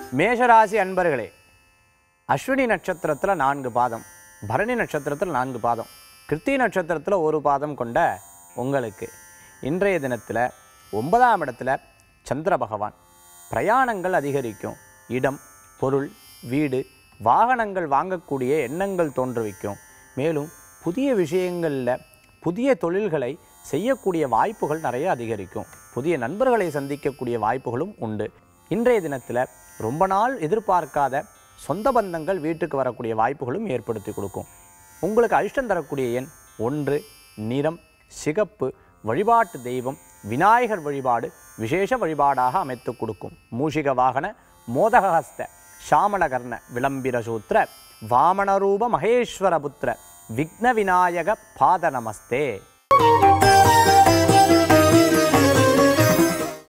மேஷராசி அன்பர்களே அஸ்வினி நட்சத்திரத்தில் நான்கு பாதம் பரணி நட்சத்திரத்தில் நான்கு பாதம் கிருத்தி நட்சத்திரத்தில் ஒரு பாதம் கொண்ட உங்களுக்கு இன்றைய தினத்தில் ஒன்பதாம் இடத்துல சந்திர பகவான் பிரயாணங்கள் அதிகரிக்கும் இடம் பொருள் வீடு வாகனங்கள் வாங்கக்கூடிய எண்ணங்கள் தோன்றுவிக்கும் மேலும் புதிய விஷயங்களில் புதிய தொழில்களை செய்யக்கூடிய வாய்ப்புகள் நிறைய அதிகரிக்கும் புதிய நண்பர்களை சந்திக்கக்கூடிய வாய்ப்புகளும் உண்டு இன்றைய தினத்தில் ரொம்ப நாள் எதிர்பார்க்காத சொந்த பந்தங்கள் வீட்டுக்கு வரக்கூடிய வாய்ப்புகளும் ஏற்படுத்தி கொடுக்கும் உங்களுக்கு அதிர்ஷ்டம் தரக்கூடிய எண் ஒன்று நிறம் சிகப்பு வழிபாட்டு தெய்வம் விநாயகர் வழிபாடு விசேஷ வழிபாடாக அமைத்து கொடுக்கும் மூஷிக வாகன மோதகஹஸ்த சாமளகர்ண விளம்பிர சூத்திர வாமனரூப மகேஸ்வரபுத்திர விக்ன விநாயக பாத நமஸ்தே